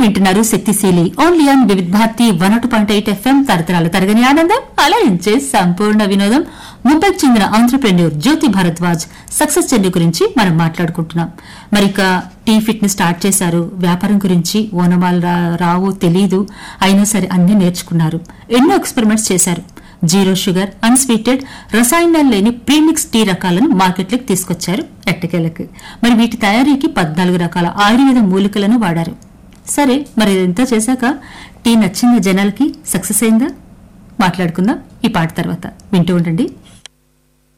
వింటున్నారు శక్తిశీలి only on Vividh Bharati one ఒకటి పాయింట్ ఎయిట్ ఎఫ్ఎం తరతరాల తరగని ఆనందం అలరించే సంపూర్ణ వినోదం ముంబైకి చెందిన entrepreneur Jyoti Bharadwaj success journey గురించి మనం మాట్లాడుకుంటున్నాం మరి ఇక టీ ఫిట్ ని స్టార్ట్ చేశారు వ్యాపారం గురించి ఓనమాలు రా- రావు తెలీదు అయినా సరే అన్ని నేర్చుకున్నారు ఎన్నో ఎక్స్పెరిమెంట్స్ చేశారు జీరో షుగర్ అన్స్వీటెడ్ రసాయనాలు లేని ప్రీమిక్స్ టీ రకాలను మార్కెట్లోకి తీసుకొచ్చారు ఎట్టకేలకు మరి వీటి తయారీకి పద్నాలుగు రకాల ఆయుర్వేద మూలికలను వాడారు సరే మరి ఇదంతా చేశాక టీ నచ్చింది జనాలకి సక్సెస్ అయిందా మాట్లాడుకుందాం ఈ పాట తర్వాత వింటూ ఉండండి